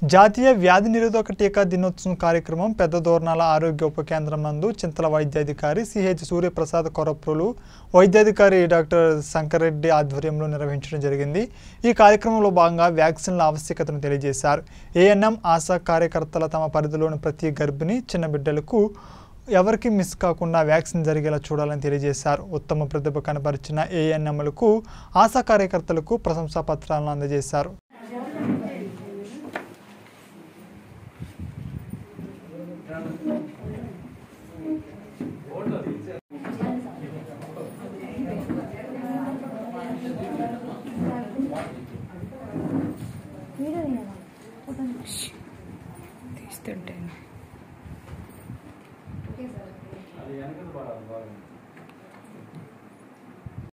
జాతీయ వ్యాధి నిరోధక టీకా దినోత్సవం కార్యక్రమం పెద్ద దోర్నాల ఆరోగ్య ఉప కేంద్రం నందు చింతల వైద్యాధికారి సిహెచ్ సూర్యప్రసాద్ కొరప్రులు వైద్యాధికారి డాక్టర్ శంకర్ రెడ్డి ఆధ్వర్యంలో నిర్వహించడం జరిగింది ఈ కార్యక్రమంలో భాగంగా వ్యాక్సిన్ల ఆవశ్యకతను తెలియజేశారు ఏఎన్ఎం ఆశా కార్యకర్తల తమ పరిధిలోని ప్రతి గర్భిణి చిన్న బిడ్డలకు ఎవరికి మిస్ కాకుండా వ్యాక్సిన్ జరిగేలా చూడాలని తెలియజేశారు ఉత్తమ ప్రతిభ కనబరిచిన ఏఎన్ఎంలకు ఆశా కార్యకర్తలకు ప్రశంసా పత్రాలను అందజేశారు వీడియో తీయాలా? ఫోటో తీయాలా?